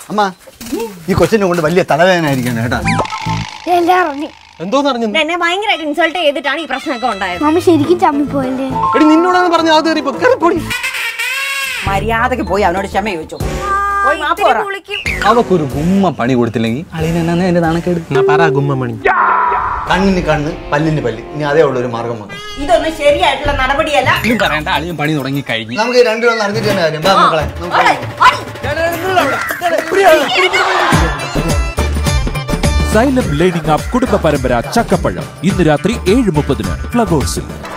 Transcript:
അമ്മ ഈ കൊച്ചിനെ കൊണ്ട് വലിയ തലവേദന ആയിരിക്കണം കേട്ടാ എല്ലാം അറിഞ്ഞു എന്തോന്ന് അറിഞ്ഞു എന്നെ ഭയങ്കരമായിട്ട് ഇൻസൾട്ട് ചെയ്തിട്ടാണ് ഈ പ്രശ്നമൊക്കെ ഉണ്ടായത് മാമ ശരിക്കും ചമ്മിപ്പോയല്ലേ എടി നിന്നോടാണ് പറഞ്ഞ അത് കയറിപ്പോ കയറിപ്പോടി മര്യാദക്ക് പോയി അവനോട് ക്ഷമ ചോദിച്ചു പോയി മാപ്പ് പറ അവക്കൊരു ഗുമ്മ പണി കൊടുത്തില്ലെങ്കിൽ അളിയനെന്നെ എന്റെ നാണക്കേട് എന്നാ പറ ഗുമ്മമണി കണ്ണിന് കണ്ണ് പല്ലിന് പല്ല് ഇനി അതേ ഉള്ളൂ ഒരു മാർഗം മൊത്തം ഇതൊന്നും ശരിയായിട്ടുള്ള നടപടിയല്ല ഇതും പറയണ്ട അളിയൻ പണി തുടങ്ങി കഴിഞ്ഞു നമുക്ക് ഈ രണ്ടുപേരും അറിഞ്ഞിട്ട് തന്നെ കാര്യം വാ മക്കളെ നമുക്ക് സൈലം ലേണിംഗ് ആപ്പ് കുടുംബ പരമ്പര ചക്കപ്പഴം ഇന്ന് രാത്രി ഏഴ് മുപ്പതിന് ഫ്ലവേഴ്സിൽ